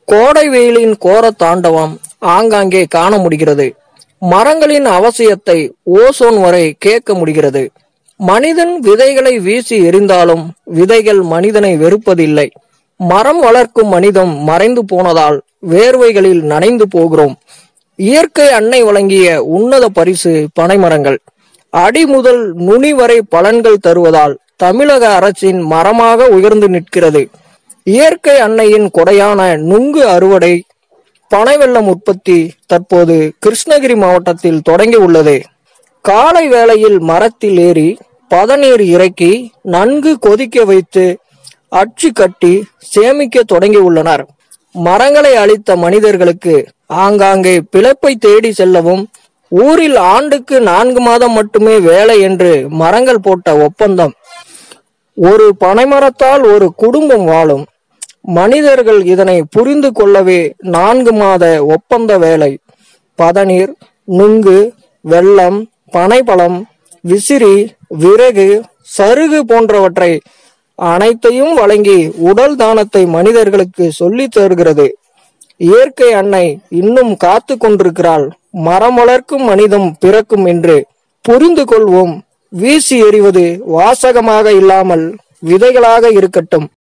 கோடை வெயிலின் கோர தாண்டவம் ஆங்காங்கே காண முடிகிறது மரங்களின் அவசியத்தை ஓசோன் வரை கேட்க முடிகிறது மனிதன் விதைகளை வீசி எறிந்தாலும் விதைகள் மனிதனை வெறுப்பதில்லை மரம் வளர்க்கும் மனிதம் மறைந்து போனதால் வேர்வைகளில் நனைந்து போகிறோம் இயற்கை அன்னை வழங்கிய உன்னத பரிசு பனைமரங்கள் அடி முதல் நுனி வரை பலன்கள் தருவதால் தமிழக அரசின் மரமாக உயர்ந்து நிற்கிறது இயற்கை அன்னையின் கொடையான நுங்கு அறுவடை பனை வெல்லம் உற்பத்தி தற்போது கிருஷ்ணகிரி மாவட்டத்தில் தொடங்கி உள்ளது காலை வேளையில் மரத்தில் ஏறி பதநீர் இறக்கி நன்கு கொதிக்க வைத்து அச்சு கட்டி சேமிக்க தொடங்கி உள்ளனர் மரங்களை அழித்த மனிதர்களுக்கு ஆங்காங்கே பிழைப்பை தேடி செல்லவும் ஊரில் ஆண்டுக்கு நான்கு மாதம் மட்டுமே வேலை என்று மரங்கள் போட்ட ஒப்பந்தம் ஒரு பனைமரத்தால் ஒரு குடும்பம் வாழும் மனிதர்கள் இதனை புரிந்து கொள்ளவே நான்கு மாத ஒப்பந்த வேலை பதநீர் நுங்கு வெல்லம் பனைப்பழம் விசிறி விறகு சருகு போன்றவற்றை அனைத்தையும் வழங்கி உடல் தானத்தை மனிதர்களுக்கு சொல்லித் தருகிறது இயற்கை அன்னை இன்னும் காத்து கொண்டிருக்கிறாள் மரம் வளர்க்கும் மனிதம் பிறக்கும் என்று புரிந்து கொள்வோம் வீசி எறிவது வாசகமாக இல்லாமல் விதைகளாக இருக்கட்டும்